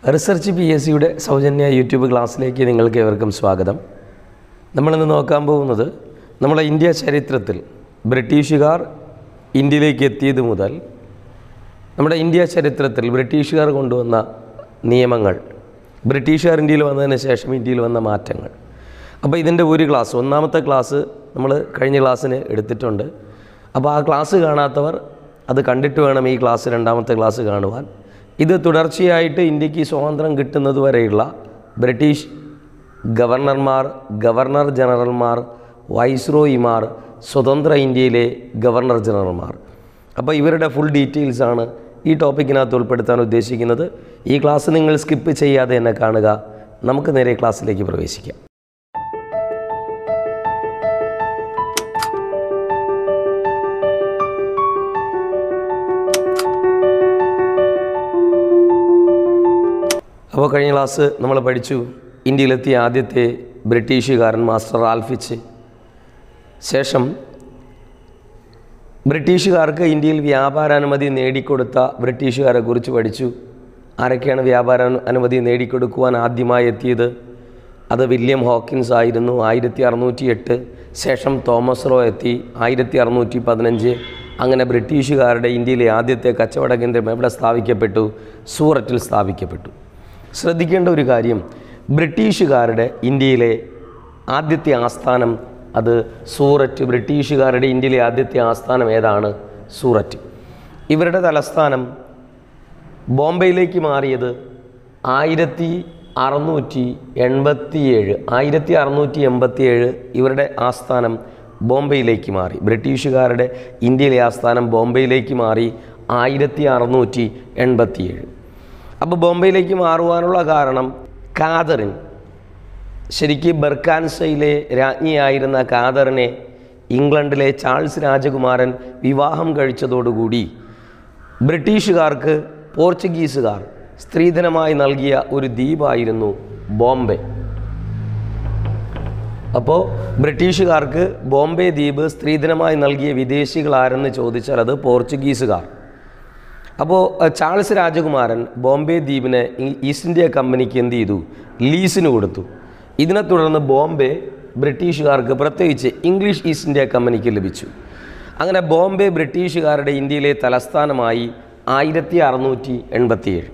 research P S സിയുടെ സൗജന്യ YouTube ക്ലാസ്സിലേക്ക് നിങ്ങൾക്ക് ഏവർക്കും സ്വാഗതം നമ്മളിന്ന് നോക്കാൻ പോകുന്നത് നമ്മുടെ ഇന്ത്യ ചരിത്രത്തിൽ ബ്രിട്ടീഷുകാർ ഇന്ത്യയിലേക്ക് എത്തിയത് മുതൽ നമ്മുടെ ഇന്ത്യ ചരിത്രത്തിൽ ബ്രിട്ടീഷുകാർ കൊണ്ടുവന്ന നിയമങ്ങൾ ബ്രിട്ടീഷുകാർ ഇന്ത്യയിൽ വന്നതിന് ശേഷം ഇന്ത്യയിൽ വന്ന മാറ്റങ്ങൾ അപ്പോൾ ഇതിൻ്റെ ഒരു ക്ലാസ് ഒന്നാമത്തെ ക്ലാസ് നമ്മൾ കഴിഞ്ഞ ക്ലാസ്സിന് എടുത്തിട്ടുണ്ട് അപ്പോൾ ആ ക്ലാസ് കാണാത്തവർ അത് കണ്ടിട്ട് വേണം ഈ ക്ലാസ് രണ്ടാമത്തെ ക്ലാസ് കാണുവാൻ ഇത് തുടർച്ചയായിട്ട് ഇന്ത്യക്ക് സ്വാതന്ത്ര്യം കിട്ടുന്നത് വരെയുള്ള ബ്രിട്ടീഷ് ഗവർണർമാർ ഗവർണർ ജനറൽമാർ വൈസ്രോയിമാർ സ്വതന്ത്ര ഇന്ത്യയിലെ ഗവർണർ ജനറൽമാർ അപ്പോൾ ഇവരുടെ ഫുൾ ഡീറ്റെയിൽസ് ആണ് ഈ ടോപ്പിക്കിനകത്ത് ഉൾപ്പെടുത്താൻ ഉദ്ദേശിക്കുന്നത് ഈ ക്ലാസ് നിങ്ങൾ സ്കിപ്പ് ചെയ്യാതെ തന്നെ കാണുക നമുക്ക് നേരെ ക്ലാസ്സിലേക്ക് പ്രവേശിക്കാം അപ്പോൾ കഴിഞ്ഞ ക്ലാസ് നമ്മൾ പഠിച്ചു ഇന്ത്യയിലെത്തിയ ആദ്യത്തെ ബ്രിട്ടീഷുകാരൻ മാസ്റ്റർ ആൽഫിച്ച് ശേഷം ബ്രിട്ടീഷുകാർക്ക് ഇന്ത്യയിൽ വ്യാപാരാനുമതി നേടിക്കൊടുത്ത ബ്രിട്ടീഷുകാരെ കുറിച്ച് പഠിച്ചു ആരൊക്കെയാണ് വ്യാപാര അനുമതി നേടിക്കൊടുക്കുവാൻ ആദ്യമായി എത്തിയത് അത് വില്യം ഹോക്കിൻസ് ആയിരുന്നു ആയിരത്തി അറുന്നൂറ്റി എട്ട് ശേഷം തോമസ് റോ എത്തി ആയിരത്തി അറുന്നൂറ്റി പതിനഞ്ച് അങ്ങനെ ബ്രിട്ടീഷുകാരുടെ ഇന്ത്യയിലെ ആദ്യത്തെ കച്ചവട കേന്ദ്രം എവിടെ സ്ഥാപിക്കപ്പെട്ടു സൂററ്റിൽ സ്ഥാപിക്കപ്പെട്ടു ശ്രദ്ധിക്കേണ്ട ഒരു കാര്യം ബ്രിട്ടീഷുകാരുടെ ഇന്ത്യയിലെ ആദ്യത്തെ ആസ്ഥാനം അത് സൂററ്റ് ബ്രിട്ടീഷുകാരുടെ ഇന്ത്യയിലെ ആദ്യത്തെ ആസ്ഥാനം ഏതാണ് സൂററ്റ് ഇവരുടെ തലസ്ഥാനം ബോംബെയിലേക്ക് മാറിയത് ആയിരത്തി അറുന്നൂറ്റി എൺപത്തിയേഴ് ആയിരത്തി അറുന്നൂറ്റി എൺപത്തിയേഴ് ഇവരുടെ ആസ്ഥാനം ബോംബെയിലേക്ക് മാറി ബ്രിട്ടീഷുകാരുടെ ഇന്ത്യയിലെ ആസ്ഥാനം ബോംബെയിലേക്ക് മാറി ആയിരത്തി അറുന്നൂറ്റി എൺപത്തിയേഴ് അപ്പോൾ ബോംബെയിലേക്ക് മാറുവാനുള്ള കാരണം കാതറിൻ ശരിക്ക് ബർക്കാൻസയിലെ രാജ്ഞിയായിരുന്ന കാതറിനെ ഇംഗ്ലണ്ടിലെ ചാൾസ് രാജകുമാരൻ വിവാഹം കഴിച്ചതോടുകൂടി ബ്രിട്ടീഷുകാർക്ക് പോർച്ചുഗീസുകാർ സ്ത്രീധനമായി നൽകിയ ഒരു ദ്വീപായിരുന്നു ബോംബെ അപ്പോൾ ബ്രിട്ടീഷുകാർക്ക് ബോംബെ ദ്വീപ് സ്ത്രീധനമായി നൽകിയ വിദേശികൾ ആരെന്ന് ചോദിച്ചാൽ അത് പോർച്ചുഗീസുകാർ അപ്പോൾ ചാൾസ് രാജകുമാരൻ ബോംബെ ദ്വീപിനെ ഈ- ഈസ്റ്റ് ഇന്ത്യ കമ്പനിക്ക് എന്ത് ചെയ്തു ലീസിന് കൊടുത്തു ഇതിനെ തുടർന്ന് ബോംബെ ബ്രിട്ടീഷുകാർക്ക് പ്രത്യേകിച്ച് ഇംഗ്ലീഷ് ഈസ്റ്റ് ഇന്ത്യ കമ്പനിക്ക് ലഭിച്ചു അങ്ങനെ ബോംബെ ബ്രിട്ടീഷുകാരുടെ ഇന്ത്യയിലെ തലസ്ഥാനമായി ആയിരത്തി അറുന്നൂറ്റി എൺപത്തിയേഴ്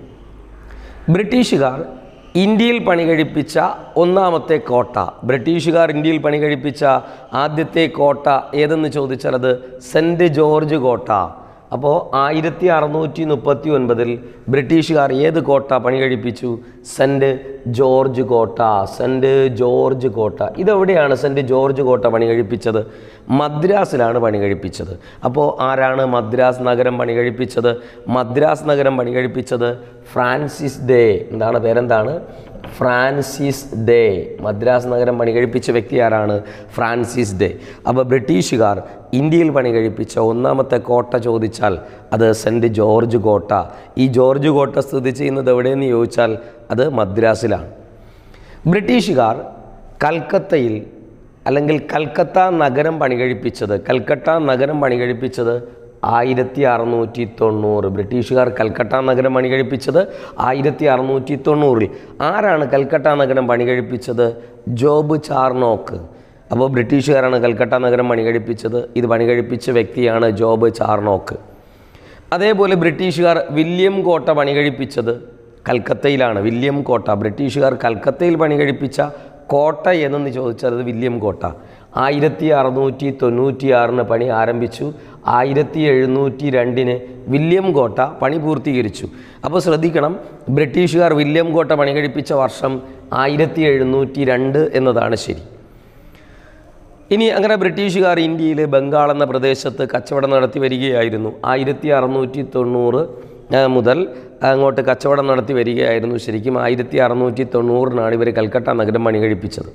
ബ്രിട്ടീഷുകാർ ഇന്ത്യയിൽ പണി കഴിപ്പിച്ച ഒന്നാമത്തെ കോട്ട ബ്രിട്ടീഷുകാർ ഇന്ത്യയിൽ പണി കഴിപ്പിച്ച ആദ്യത്തെ കോട്ട ഏതെന്ന് ചോദിച്ചാൽ അത് സെൻറ്റ് ജോർജ് കോട്ട അപ്പോൾ ആയിരത്തി അറുന്നൂറ്റി മുപ്പത്തി ഒൻപതിൽ ബ്രിട്ടീഷുകാർ ഏത് കോട്ട പണി കഴിപ്പിച്ചു സെൻറ്റ് ജോർജ് കോട്ട സെൻറ്റ് ജോർജ് കോട്ട ഇതെവിടെയാണ് സെൻറ്റ് ജോർജ് കോട്ട പണി കഴിപ്പിച്ചത് മദ്രാസിലാണ് പണി കഴിപ്പിച്ചത് അപ്പോൾ ആരാണ് മദ്രാസ് നഗരം പണി കഴിപ്പിച്ചത് മദ്രാസ് നഗരം പണി കഴിപ്പിച്ചത് ഫ്രാൻസിസ് ഡേ എന്താണ് പേരെന്താണ് ഫ്രാൻസിസ് ഡേ മദ്രാസ് നഗരം പണി കഴിപ്പിച്ച വ്യക്തി ആരാണ് ഫ്രാൻസിസ് ഡേ അപ്പോൾ ബ്രിട്ടീഷുകാർ ഇന്ത്യയിൽ പണി കഴിപ്പിച്ച ഒന്നാമത്തെ കോട്ട ചോദിച്ചാൽ അത് സെൻറ്റ് ജോർജ് കോട്ട ഈ ജോർജ് കോട്ട സ്ഥിതി ചെയ്യുന്നത് എവിടെയെന്ന് ചോദിച്ചാൽ അത് മദ്രാസിലാണ് ബ്രിട്ടീഷുകാർ കൽക്കത്തയിൽ അല്ലെങ്കിൽ കൽക്കത്ത നഗരം പണി കഴിപ്പിച്ചത് കൽക്കട്ട നഗരം പണി കഴിപ്പിച്ചത് ആയിരത്തി അറുന്നൂറ്റി തൊണ്ണൂറ് ബ്രിട്ടീഷുകാർ കൽക്കട്ട നഗരം പണി കഴിപ്പിച്ചത് ആയിരത്തി അറുന്നൂറ്റി തൊണ്ണൂറിൽ ആരാണ് കൽക്കട്ട നഗരം പണി കഴിപ്പിച്ചത് ജോബ് ചാർണോക്ക് അപ്പോൾ ബ്രിട്ടീഷുകാരാണ് കൽക്കട്ട നഗരം പണി കഴിപ്പിച്ചത് ഇത് പണി കഴിപ്പിച്ച വ്യക്തിയാണ് ജോബ് ചാർണോക്ക് അതേപോലെ ബ്രിട്ടീഷുകാർ വില്യം കോട്ട പണി കഴിപ്പിച്ചത് കൽക്കത്തയിലാണ് വില്യം കോട്ട ബ്രിട്ടീഷുകാർ കൽക്കത്തയിൽ പണി കഴിപ്പിച്ച കോട്ട എന്നെന്ന് ചോദിച്ചാൽ അത് വില്യം കോട്ട ആയിരത്തി അറുന്നൂറ്റി തൊണ്ണൂറ്റി ആറിന് പണി ആരംഭിച്ചു ആയിരത്തി എഴുന്നൂറ്റി രണ്ടിന് വില്യം കോട്ട പണി പൂർത്തീകരിച്ചു അപ്പോൾ ശ്രദ്ധിക്കണം ബ്രിട്ടീഷുകാർ വില്യം കോട്ട പണി കഴിപ്പിച്ച വർഷം ആയിരത്തി എഴുന്നൂറ്റി രണ്ട് എന്നതാണ് ശരി ഇനി അങ്ങനെ ബ്രിട്ടീഷുകാർ ഇന്ത്യയിൽ ബംഗാൾ എന്ന പ്രദേശത്ത് കച്ചവടം നടത്തി വരികയായിരുന്നു ആയിരത്തി അറുന്നൂറ്റി തൊണ്ണൂറ് ആ, മുതൽ അങ്ങോട്ട് കച്ചവടം നടത്തി വരികയായിരുന്നു ശരിക്കും ആയിരത്തി അറുന്നൂറ്റി തൊണ്ണൂറിനാണ് ഇവർ കൽക്കട്ട നഗരം പണി കഴിപ്പിച്ചത്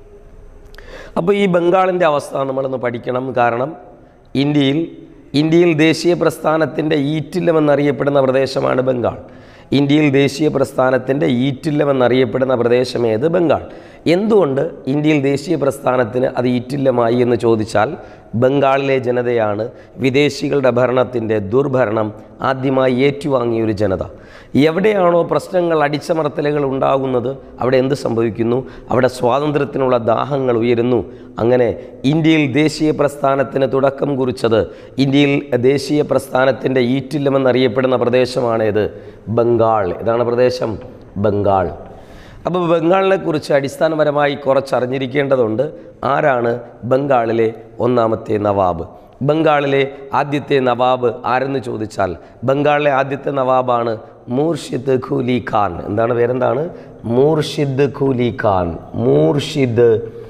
അപ്പോൾ ഈ ബംഗാളിൻ്റെ അവസ്ഥ നമ്മളൊന്ന് പഠിക്കണം കാരണം ഇന്ത്യയിൽ ഇന്ത്യയിൽ ദേശീയ പ്രസ്ഥാനത്തിൻ്റെ ഈറ്റില്ലം എന്നറിയപ്പെടുന്ന പ്രദേശമാണ് ബംഗാൾ ഇന്ത്യയിൽ ദേശീയ പ്രസ്ഥാനത്തിൻ്റെ ഈറ്റില്ലം എന്നറിയപ്പെടുന്ന പ്രദേശം ഏത് ബംഗാൾ എന്തുകൊണ്ട് ഇന്ത്യയിൽ ദേശീയ പ്രസ്ഥാനത്തിന് അത് ഈറ്റില്ലമായി എന്ന് ചോദിച്ചാൽ ബംഗാളിലെ ജനതയാണ് വിദേശികളുടെ ഭരണത്തിൻ്റെ ദുർഭരണം ആദ്യമായി ഏറ്റുവാങ്ങിയ ഒരു ജനത എവിടെയാണോ പ്രശ്നങ്ങൾ അടിച്ചമർത്തലുകൾ ഉണ്ടാകുന്നത് അവിടെ എന്ത് സംഭവിക്കുന്നു അവിടെ സ്വാതന്ത്ര്യത്തിനുള്ള ദാഹങ്ങൾ ഉയരുന്നു അങ്ങനെ ഇന്ത്യയിൽ ദേശീയ പ്രസ്ഥാനത്തിന് തുടക്കം കുറിച്ചത് ഇന്ത്യയിൽ ദേശീയ പ്രസ്ഥാനത്തിൻ്റെ ഈറ്റില്ലമെന്നറിയപ്പെടുന്ന പ്രദേശമാണേത് ബംഗാൾ ഇതാണ് പ്രദേശം ബംഗാൾ അപ്പോൾ ബംഗാളിനെ കുറിച്ച് അടിസ്ഥാനപരമായി കുറച്ചറിഞ്ഞിരിക്കേണ്ടതുണ്ട് ആരാണ് ബംഗാളിലെ ഒന്നാമത്തെ നവാബ് ബംഗാളിലെ ആദ്യത്തെ നവാബ് ആരെന്ന് ചോദിച്ചാൽ ബംഗാളിലെ ആദ്യത്തെ നവാബാണ് മൂർഷിദ് ഖൂലി ഖാൻ എന്താണ് പേരെന്താണ് മൂർഷിദ് ഖൂലി ഖാൻ മൂർഷിദ്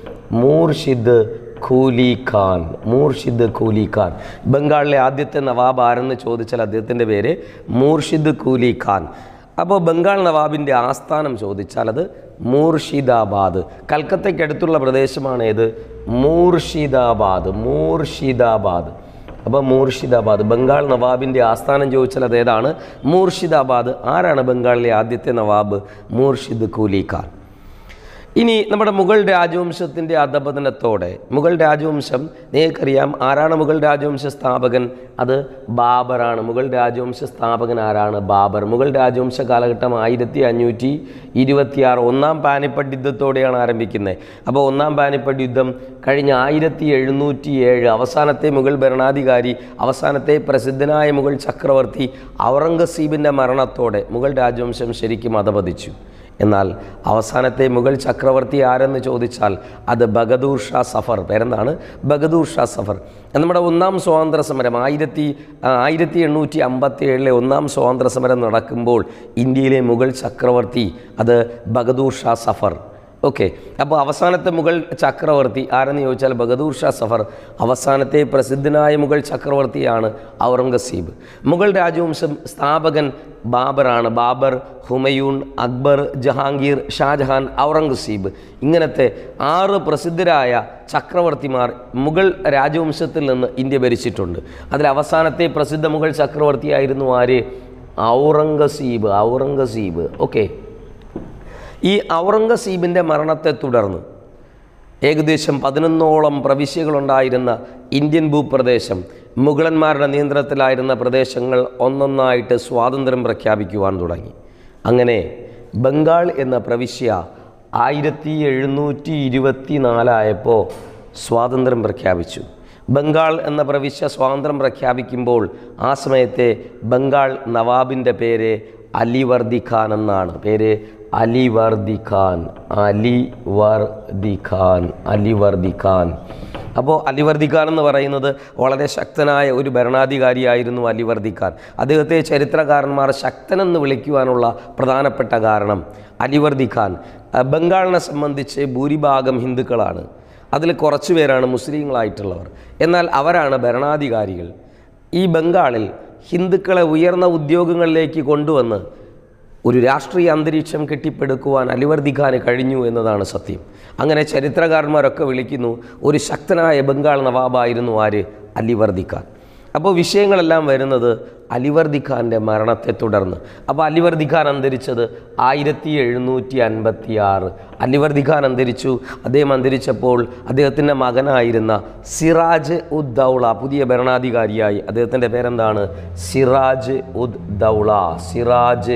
മൂർഷിദ് ഖൂലി ഖാൻ മൂർഷിദ് ഖൂലി ഖാൻ ബംഗാളിലെ ആദ്യത്തെ നവാബ് ആരെന്ന് ചോദിച്ചാൽ അദ്ദേഹത്തിൻ്റെ പേര് മൂർഷിദ് ഖൂലി ഖാൻ അപ്പോൾ ബംഗാൾ നവാബിൻ്റെ ആസ്ഥാനം ചോദിച്ചാൽ അത് മൂർഷിദാബാദ് കൽക്കത്തയ്ക്കടുത്തുള്ള പ്രദേശമാണ് ഏത് മൂർഷിദാബാദ് മൂർഷിദാബാദ് അപ്പോൾ മൂർഷിദാബാദ് ബംഗാൾ നവാബിൻ്റെ ആസ്ഥാനം ചോദിച്ചാൽ അത് ഏതാണ് മൂർഷിദാബാദ് ആരാണ് ബംഗാളിലെ ആദ്യത്തെ നവാബ് മൂർഷിദ് കൂലി ഖാൻ ഇനി നമ്മുടെ മുഗൾ രാജവംശത്തിൻ്റെ അധപതനത്തോടെ മുഗൾ രാജവംശം നിങ്ങൾക്കറിയാം ആരാണ് മുഗൾ രാജവംശ സ്ഥാപകൻ അത് ബാബറാണ് മുഗൾ രാജവംശ സ്ഥാപകൻ ആരാണ് ബാബർ മുഗൾ രാജവംശ കാലഘട്ടം ആയിരത്തി അഞ്ഞൂറ്റി ഇരുപത്തിയാറ് ഒന്നാം പാനിപ്പട്ട് യുദ്ധത്തോടെയാണ് ആരംഭിക്കുന്നത് അപ്പോൾ ഒന്നാം പാനിപ്പട്ട് യുദ്ധം കഴിഞ്ഞ ആയിരത്തി എഴുന്നൂറ്റി ഏഴ് അവസാനത്തെ മുഗൾ ഭരണാധികാരി അവസാനത്തെ പ്രസിദ്ധനായ മുഗൾ ചക്രവർത്തി ഔറംഗസീബിൻ്റെ മരണത്തോടെ മുഗൾ രാജവംശം ശരിക്കും അധപതിച്ചു എന്നാൽ അവസാനത്തെ മുഗൾ ചക്രവർത്തി ആരെന്ന് ചോദിച്ചാൽ അത് ബഗദൂർ ഷാ സഫർ പേരെന്താണ് ബഗദൂർ ഷാ സഫർ നമ്മുടെ ഒന്നാം സ്വാതന്ത്ര്യ സമരം ആയിരത്തി ആയിരത്തി എണ്ണൂറ്റി അമ്പത്തി ഏഴിലെ ഒന്നാം സ്വാതന്ത്ര്യ സമരം നടക്കുമ്പോൾ ഇന്ത്യയിലെ മുഗൾ ചക്രവർത്തി അത് ബഗദൂർ ഷാ സഫർ ഓക്കെ അപ്പോൾ അവസാനത്തെ മുഗൾ ചക്രവർത്തി ആരെന്ന് ചോദിച്ചാൽ ബഹദൂർ ഷാ സഫർ അവസാനത്തെ പ്രസിദ്ധനായ മുഗൾ ചക്രവർത്തിയാണ് ഔറംഗസീബ് മുഗൾ രാജവംശം സ്ഥാപകൻ ബാബറാണ് ബാബർ ഹുമയൂൺ അക്ബർ ജഹാംഗീർ ഷാജഹാൻ ഔറംഗസീബ് ഇങ്ങനത്തെ ആറ് പ്രസിദ്ധരായ ചക്രവർത്തിമാർ മുഗൾ രാജവംശത്തിൽ നിന്ന് ഇന്ത്യ ഭരിച്ചിട്ടുണ്ട് അതിൽ അവസാനത്തെ പ്രസിദ്ധ മുഗൾ ചക്രവർത്തിയായിരുന്നു ആര് ഔറംഗസീബ് ഔറംഗസീബ് ഓക്കെ ഈ ഔറംഗസീബിൻ്റെ മരണത്തെ തുടർന്ന് ഏകദേശം പതിനൊന്നോളം പ്രവിശ്യകളുണ്ടായിരുന്ന ഇന്ത്യൻ ഭൂപ്രദേശം മുഗളന്മാരുടെ നിയന്ത്രണത്തിലായിരുന്ന പ്രദേശങ്ങൾ ഒന്നൊന്നായിട്ട് സ്വാതന്ത്ര്യം പ്രഖ്യാപിക്കുവാൻ തുടങ്ങി അങ്ങനെ ബംഗാൾ എന്ന പ്രവിശ്യ ആയിരത്തി എഴുന്നൂറ്റി ഇരുപത്തി നാലായപ്പോൾ സ്വാതന്ത്ര്യം പ്രഖ്യാപിച്ചു ബംഗാൾ എന്ന പ്രവിശ്യ സ്വാതന്ത്ര്യം പ്രഖ്യാപിക്കുമ്പോൾ ആ സമയത്തെ ബംഗാൾ നവാബിൻ്റെ പേര് അലിവർദി ഖാൻ എന്നാണ് പേര് അലിവർദി ഖാൻ അലിവർദി ഖാൻ അലിവർദി ഖാൻ അപ്പോൾ അലിവർദി ഖാൻ എന്ന് പറയുന്നത് വളരെ ശക്തനായ ഒരു ഭരണാധികാരിയായിരുന്നു അലിവർദി ഖാൻ അദ്ദേഹത്തെ ചരിത്രകാരന്മാർ ശക്തനെന്ന് വിളിക്കുവാനുള്ള പ്രധാനപ്പെട്ട കാരണം അലിവർദി ഖാൻ അഹ് ബംഗാളിനെ സംബന്ധിച്ച് ഭൂരിഭാഗം ഹിന്ദുക്കളാണ് അതിൽ കുറച്ചു പേരാണ് മുസ്ലിങ്ങളായിട്ടുള്ളവർ എന്നാൽ അവരാണ് ഭരണാധികാരികൾ ഈ ബംഗാളിൽ ഹിന്ദുക്കളെ ഉയർന്ന ഉദ്യോഗങ്ങളിലേക്ക് കൊണ്ടുവന്ന് ഒരു രാഷ്ട്രീയ അന്തരീക്ഷം കെട്ടിപ്പടുക്കുവാൻ അലിവർദി ഖാന് കഴിഞ്ഞു എന്നതാണ് സത്യം അങ്ങനെ ചരിത്രകാരന്മാരൊക്കെ വിളിക്കുന്നു ഒരു ശക്തനായ ബംഗാൾ നവാബായിരുന്നു ആര് അലിവർദി ഖാൻ അപ്പോൾ വിഷയങ്ങളെല്ലാം വരുന്നത് അലിവർദി ഖാൻ്റെ മരണത്തെ തുടർന്ന് അപ്പോൾ അലിവർദി ഖാൻ അന്തരിച്ചത് ആയിരത്തി എഴുന്നൂറ്റി അൻപത്തി ആറ് അലിവർദി ഖാൻ അന്തരിച്ചു അദ്ദേഹം അന്തരിച്ചപ്പോൾ അദ്ദേഹത്തിൻ്റെ മകനായിരുന്ന സിറാജ് ഉദ് ദൗള പുതിയ ഭരണാധികാരിയായി അദ്ദേഹത്തിൻ്റെ പേരെന്താണ് സിറാജ് ഉദ് ദൗള സിറാജ്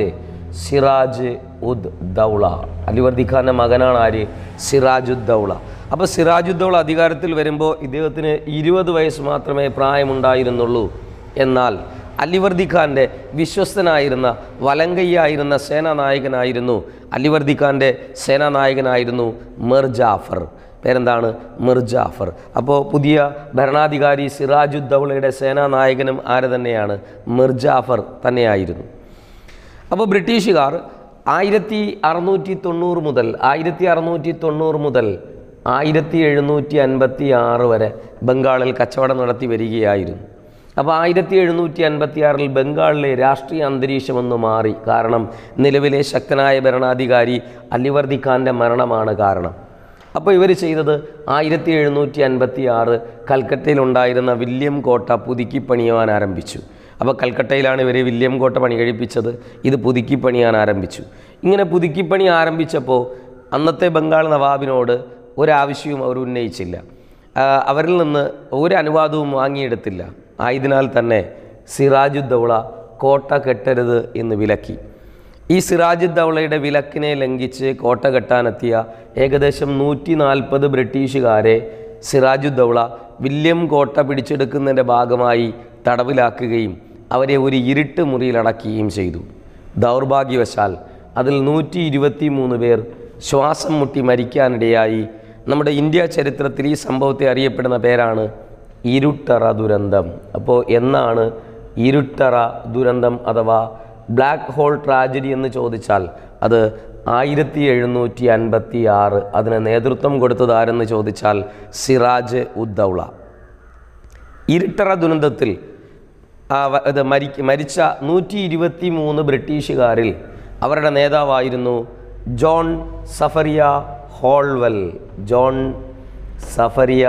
സിറാജ് ഉദ് ദൗള അലിവർദി ഖാൻ്റെ മകനാണ് ആര് സിറാജുദ് ദൗള അപ്പോൾ സിറാജുദ് ദൗള അധികാരത്തിൽ വരുമ്പോൾ ഇദ്ദേഹത്തിന് ഇരുപത് വയസ്സ് മാത്രമേ പ്രായമുണ്ടായിരുന്നുള്ളൂ എന്നാൽ അലിവർദി ഖാൻ്റെ വിശ്വസ്തനായിരുന്ന വലങ്കയ്യായിരുന്ന സേനാനായകനായിരുന്നു അലിവർദി ഖാൻ്റെ സേനാനായകനായിരുന്നു മിർ ജാഫർ പേരെന്താണ് മിർ ജാഫർ അപ്പോൾ പുതിയ ഭരണാധികാരി സിറാജുദ് ദൗളയുടെ സേനാനായകനും ആര് തന്നെയാണ് മിർ ജാഫർ തന്നെയായിരുന്നു അപ്പോൾ ബ്രിട്ടീഷുകാർ ആയിരത്തി അറുന്നൂറ്റി തൊണ്ണൂറ് മുതൽ ആയിരത്തി അറുന്നൂറ്റി തൊണ്ണൂറ് മുതൽ ആയിരത്തി എഴുന്നൂറ്റി അൻപത്തി ആറ് വരെ ബംഗാളിൽ കച്ചവടം നടത്തി വരികയായിരുന്നു അപ്പോൾ ആയിരത്തി എഴുന്നൂറ്റി അൻപത്തി ആറിൽ ബംഗാളിലെ രാഷ്ട്രീയ അന്തരീക്ഷം ഒന്ന് മാറി കാരണം നിലവിലെ ശക്തനായ ഭരണാധികാരി അലിവർദി ഖാൻ്റെ മരണമാണ് കാരണം അപ്പോൾ ഇവർ ചെയ്തത് ആയിരത്തി എഴുന്നൂറ്റി അൻപത്തി ആറ് കൽക്കട്ടയിലുണ്ടായിരുന്ന വില്യം കോട്ട പുതുക്കി പണിയുവാൻ ആരംഭിച്ചു അപ്പോൾ കൽക്കട്ടയിലാണ് ഇവർ വില്യം കോട്ട പണി കഴിപ്പിച്ചത് ഇത് പുതുക്കി പണിയാൻ ആരംഭിച്ചു ഇങ്ങനെ പുതുക്കി പണി ആരംഭിച്ചപ്പോൾ അന്നത്തെ ബംഗാൾ നവാബിനോട് ഒരാവശ്യവും അവർ ഉന്നയിച്ചില്ല ആ, അവരിൽ നിന്ന് ഒരു അനുവാദവും വാങ്ങിയെടുത്തില്ല ആയതിനാൽ തന്നെ സിറാജുദ്ദൗള കോട്ട കെട്ടരുത് എന്ന് വിലക്കി ഈ സിറാജുദ്ദൗളയുടെ വിലക്കിനെ ലംഘിച്ച് കോട്ട കെട്ടാനെത്തിയ ഏകദേശം നൂറ്റി നാൽപ്പത് ബ്രിട്ടീഷുകാരെ സിറാജുദ്ദൗള വില്യം കോട്ട പിടിച്ചെടുക്കുന്നതിൻ്റെ ഭാഗമായി തടവിലാക്കുകയും അവരെ ഒരു ഇരുട്ട് മുറിയിൽ അടക്കുകയും ചെയ്തു ദൗർഭാഗ്യവശാൽ അതിൽ നൂറ്റി ഇരുപത്തി മൂന്ന് പേർ ശ്വാസം മുട്ടി മരിക്കാനിടയായി നമ്മുടെ ഇന്ത്യ ചരിത്രത്തിൽ ഈ സംഭവത്തെ അറിയപ്പെടുന്ന പേരാണ് ഇരുട്ടറ ദുരന്തം അപ്പോൾ എന്നാണ് ഇരുട്ടറ ദുരന്തം അഥവാ ബ്ലാക്ക് ഹോൾ ട്രാജഡി എന്ന് ചോദിച്ചാൽ അത് ആയിരത്തി എഴുന്നൂറ്റി അൻപത്തി ആറ് അതിന് നേതൃത്വം കൊടുത്തത് ആരെന്ന് ചോദിച്ചാൽ സിറാജ് ഉദ്ദൗള ഇരുട്ടറ ദുരന്തത്തിൽ ആ വ- ഇത് മരി മരിച്ച നൂറ്റി ഇരുപത്തി മൂന്ന് ബ്രിട്ടീഷുകാരിൽ അവരുടെ നേതാവായിരുന്നു ജോൺ സഫറിയ ഹോൾവെൽ ജോൺ സഫറിയ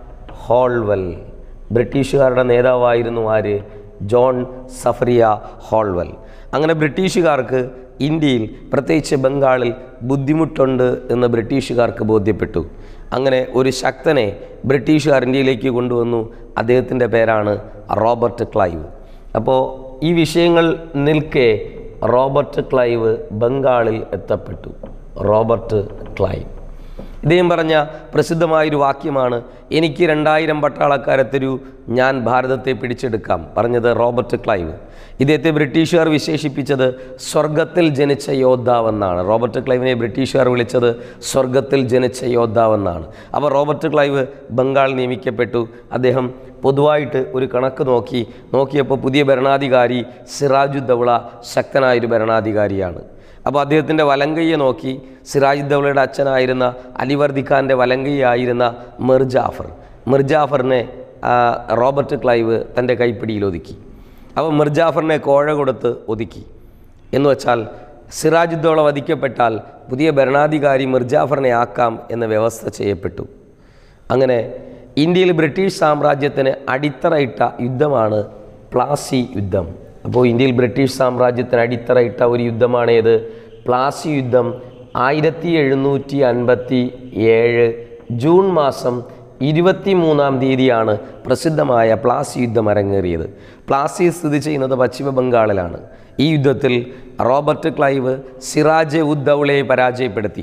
ഹോൾവെൽ ബ്രിട്ടീഷുകാരുടെ നേതാവായിരുന്നു ആര് ജോൺ സഫറിയ ഹോൾവെൽ അങ്ങനെ ബ്രിട്ടീഷുകാർക്ക് ഇന്ത്യയിൽ പ്രത്യേകിച്ച് ബംഗാളിൽ ബുദ്ധിമുട്ടുണ്ട് എന്ന് ബ്രിട്ടീഷുകാർക്ക് ബോധ്യപ്പെട്ടു അങ്ങനെ ഒരു ശക്തനെ ബ്രിട്ടീഷുകാർ ഇന്ത്യയിലേക്ക് കൊണ്ടുവന്നു അദ്ദേഹത്തിൻ്റെ പേരാണ് റോബർട്ട് ക്ലൈവ് അപ്പോൾ ഈ വിഷയങ്ങൾ നിൽക്കെ റോബർട്ട് ക്ലൈവ് ബംഗാളിൽ എത്തപ്പെട്ടു റോബർട്ട് ക്ലൈവ് ഇദ്ദേഹം പറഞ്ഞ പ്രസിദ്ധമായൊരു വാക്യമാണ് എനിക്ക് രണ്ടായിരം പട്ടാളക്കാരെ തരൂ ഞാൻ ഭാരതത്തെ പിടിച്ചെടുക്കാം പറഞ്ഞത് റോബർട്ട് ക്ലൈവ് ഇദ്ദേഹത്തെ ബ്രിട്ടീഷുകാർ വിശേഷിപ്പിച്ചത് സ്വർഗത്തിൽ ജനിച്ച യോദ്ധാവെന്നാണ് റോബർട്ട് ക്ലൈവിനെ ബ്രിട്ടീഷുകാർ വിളിച്ചത് സ്വർഗത്തിൽ ജനിച്ച യോദ്ധാവെന്നാണ് അപ്പോൾ റോബർട്ട് ക്ലൈവ് ബംഗാൾ നിയമിക്കപ്പെട്ടു അദ്ദേഹം പൊതുവായിട്ട് ഒരു കണക്ക് നോക്കി നോക്കിയപ്പോൾ പുതിയ ഭരണാധികാരി സിറാജുദ്ദൗള ശക്തനായൊരു ഭരണാധികാരിയാണ് അപ്പോൾ അദ്ദേഹത്തിൻ്റെ വലങ്കയ്യെ നോക്കി സിറാജ് ദൗളയുടെ അച്ഛനായിരുന്ന അലിവർദി ഖാൻ്റെ വലങ്കയ്യായിരുന്ന മിർ ജാഫർ മിർ ജാഫറിനെ ആ, റോബർട്ട് ക്ലൈവ് തൻ്റെ കൈപ്പിടിയിൽ ഒതുക്കി അപ്പോൾ മിർ ജാഫറിനെ കോഴ കൊടുത്ത് ഒതുക്കി എന്ന് വെച്ചാൽ സിറാജ് ദൗള വധിക്കപ്പെട്ടാൽ പുതിയ ഭരണാധികാരി മിർ ജാഫറിനെ ആക്കാം എന്ന വ്യവസ്ഥ ചെയ്യപ്പെട്ടു അങ്ങനെ ഇന്ത്യയിൽ ബ്രിട്ടീഷ് സാമ്രാജ്യത്തിന് അടിത്തറയിട്ട യുദ്ധമാണ് പ്ലാസി യുദ്ധം അപ്പോൾ ഇന്ത്യയിൽ ബ്രിട്ടീഷ് സാമ്രാജ്യത്തിന് അടിത്തറയിട്ട ഒരു യുദ്ധമാണ് ഏത് പ്ലാസി യുദ്ധം ആയിരത്തി എഴുന്നൂറ്റി അൻപത്തി ഏഴ് ജൂൺ മാസം ഇരുപത്തി മൂന്നാം തീയതിയാണ് പ്രസിദ്ധമായ പ്ലാസി യുദ്ധം അരങ്ങേറിയത് പ്ലാസി സ്ഥിതി ചെയ്യുന്നത് പശ്ചിമ ബംഗാളിലാണ് ഈ യുദ്ധത്തിൽ റോബർട്ട് ക്ലൈവ് സിറാജ് ഉദ്ദൗളയെ പരാജയപ്പെടുത്തി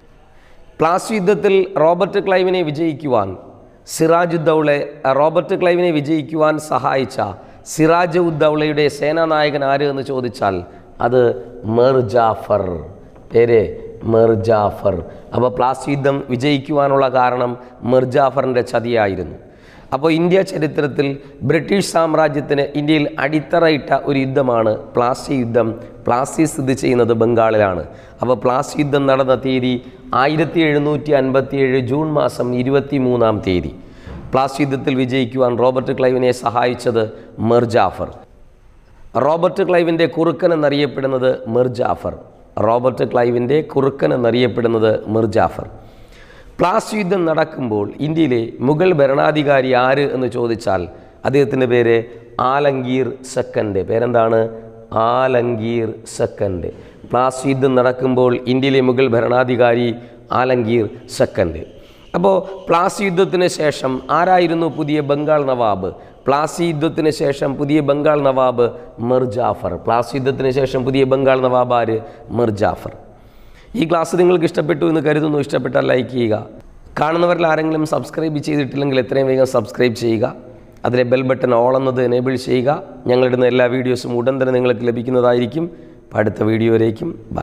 പ്ലാസി യുദ്ധത്തിൽ റോബർട്ട് ക്ലൈവിനെ വിജയിക്കുവാൻ സിറാജ് ഉദ്ദൗളെ റോബർട്ട് ക്ലൈവിനെ വിജയിക്കുവാൻ സഹായിച്ച സിറാജ് ഉദ്ദൗളയുടെ സേനാനായകൻ ആര് എന്ന് ചോദിച്ചാൽ അത് മിർ ജാഫർ പേര് മിർ ജാഫർ അപ്പോൾ പ്ലാസി യുദ്ധം വിജയിക്കുവാനുള്ള കാരണം മിർ ജാഫറിൻ്റെ ചതിയായിരുന്നു അപ്പോൾ ഇന്ത്യ ചരിത്രത്തിൽ ബ്രിട്ടീഷ് സാമ്രാജ്യത്തിന് ഇന്ത്യയിൽ അടിത്തറയിട്ട ഒരു യുദ്ധമാണ് പ്ലാസി യുദ്ധം പ്ലാസി സ്ഥിതി ചെയ്യുന്നത് ബംഗാളിലാണ് അപ്പോൾ പ്ലാസി യുദ്ധം നടന്ന തീയതി ആയിരത്തി എഴുന്നൂറ്റി അൻപത്തി ഏഴ് ജൂൺ മാസം ഇരുപത്തി മൂന്നാം തീയതി പ്ലാസി യുദ്ധത്തിൽ വിജയിക്കുവാൻ റോബർട്ട് ക്ലൈവിനെ സഹായിച്ചത് മിർ ജാഫർ റോബർട്ട് ക്ലൈവിൻ്റെ കുറുക്കൻ എന്നറിയപ്പെടുന്നത് മിർ ജാഫർ റോബർട്ട് ക്ലൈവിൻ്റെ കുറുക്കൻ എന്നറിയപ്പെടുന്നത് മിർ ജാഫർ പ്ലാസി യുദ്ധം നടക്കുമ്പോൾ ഇന്ത്യയിലെ മുഗൾ ഭരണാധികാരി ആര് എന്ന് ചോദിച്ചാൽ അദ്ദേഹത്തിൻ്റെ പേര് ആലങ്കീർ സെക്കൻഡ് പേരെന്താണ് ആലങ്കീർ സെക്കൻഡ് പ്ലാസി യുദ്ധം നടക്കുമ്പോൾ ഇന്ത്യയിലെ മുഗൾ ഭരണാധികാരി ആലങ്കീർ സെക്കൻഡ് അപ്പോൾ പ്ലാസി യുദ്ധത്തിന് ശേഷം ആരായിരുന്നു പുതിയ ബംഗാൾ നവാബ് പ്ലാസി യുദ്ധത്തിന് ശേഷം പുതിയ ബംഗാൾ നവാബ് മിർ ജാഫർ പ്ലാസി യുദ്ധത്തിന് ശേഷം പുതിയ ബംഗാൾ നവാബ് ആര് മിർ ജാഫർ ഈ ക്ലാസ് നിങ്ങൾക്ക് ഇഷ്ടപ്പെട്ടു എന്ന് കരുതുന്നു ഇഷ്ടപ്പെട്ടാൽ ലൈക്ക് ചെയ്യുക കാണുന്നവരിൽ ആരെങ്കിലും സബ്സ്ക്രൈബ് ചെയ്തിട്ടില്ലെങ്കിൽ എത്രയും വേഗം സബ്സ്ക്രൈബ് ചെയ്യുക അതിലെ ബെൽ ബട്ടൺ ഓൾ എന്നത് എനേബിൾ ചെയ്യുക ഞങ്ങളിടുന്ന എല്ലാ വീഡിയോസും ഉടൻ തന്നെ നിങ്ങൾക്ക് ലഭിക്കുന്നതായിരിക്കും അപ്പോൾ അടുത്ത വീഡിയോയിലേക്കും ബൈ